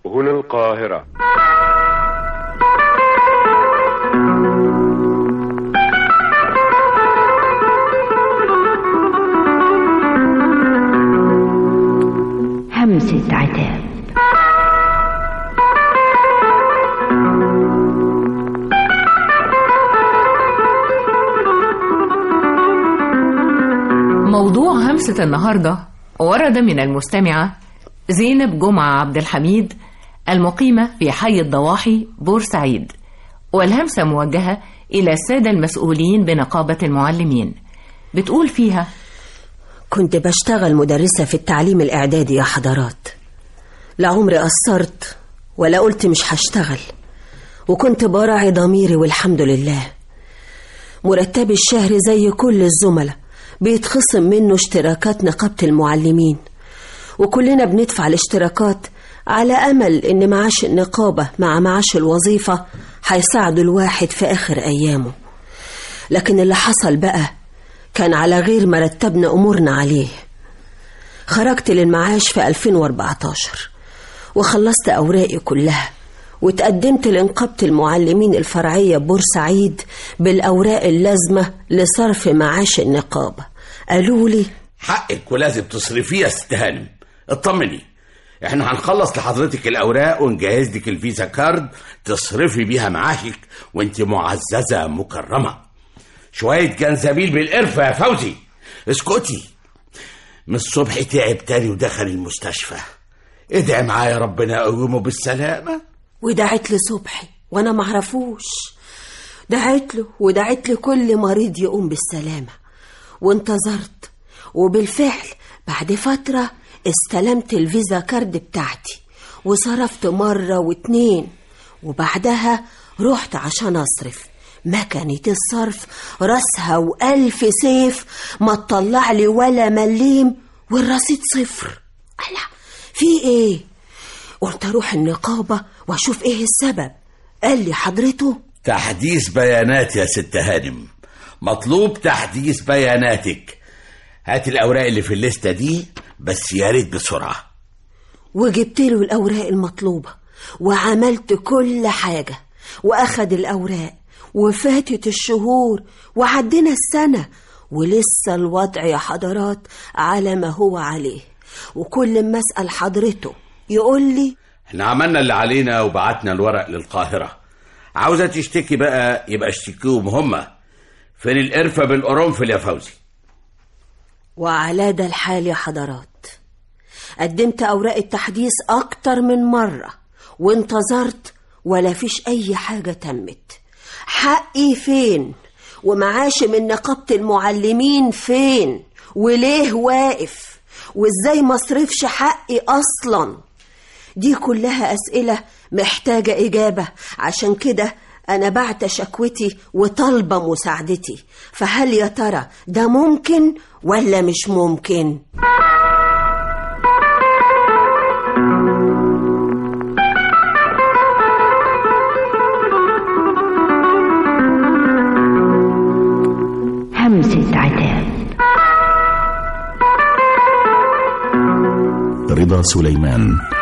هنا القاهرة همسة عتاب موضوع همسة النهاردة ورد من المستمعة زينب جمعة عبد الحميد المقيمة في حي الضواحي بورسعيد والهمسة موجهة إلى السادة المسؤولين بنقابة المعلمين بتقول فيها كنت بشتغل مدرسة في التعليم الإعدادي يا حضرات لا عمري قصرت ولا قلت مش هشتغل وكنت براعي ضميري والحمد لله مرتبي الشهري زي كل الزملاء بيتخصم منه اشتراكات نقابة المعلمين وكلنا بندفع الاشتراكات على أمل إن معاش النقابة مع معاش الوظيفة هيساعدوا الواحد في آخر أيامه لكن اللي حصل بقى كان على غير ما رتبنا أمورنا عليه خرجت للمعاش في 2014 وخلصت أوراقي كلها وتقدمت لنقابة المعلمين الفرعية بورسعيد بالأوراق اللازمة لصرف معاش النقابة قالوا لي حقك ولازم تصرفيه يا ست هانم اطمني احنا هنخلص لحضرتك الاوراق ونجهز لك الفيزا كارد تصرفي بيها معاشك وانت معززه مكرمه شويه جنزبيل بالقرفه يا فوزي اسكتي من الصبح تعب تاني ودخل المستشفى ادعي معايا ربنا يقومه بالسلامه ودعت لي صبحي وانا معرفوش دعت له ودعت لي كل مريض يقوم بالسلامة وانتظرت وبالفعل بعد فترة استلمت الفيزا كارد بتاعتي وصرفت مرة واتنين وبعدها رحت عشان أصرف مكنة الصرف راسها وألف سيف ما تطلع لي ولا مليم والرصيد صفر الله في ايه قلت اروح النقابة واشوف ايه السبب قال لي حضرته تحديث بيانات يا ست هانم مطلوب تحديث بياناتك هات الاوراق اللي في الليسته دي بس يا ريت بسرعه وجبت له الأوراق المطلوبة وعملت كل حاجة وأخد الأوراق وفاتت الشهور وعدينا السنة ولسه الوضع يا حضرات على ما هو عليه وكل ما أسأل حضرته يقول لي احنا عملنا اللي علينا وبعتنا الورق للقاهره عاوزه تشتكي بقى يبقى اشتكيهم هما فين القرفه بالقرنفل يا فوزي وعلى ده الحال يا حضرات قدمت أوراق التحديث أكتر من مرة وانتظرت ولا فيش أي حاجة تمت حقي فين ومعاشي من نقابة المعلمين فين وليه واقف وازاي مصرفش حقي أصلا دي كلها أسئلة محتاجة إجابة عشان كده أنا بعت شكوتي وطالبة مساعدتي فهل يا ترى ده ممكن ولا مش ممكن؟ همسة عتاب رضا سليمان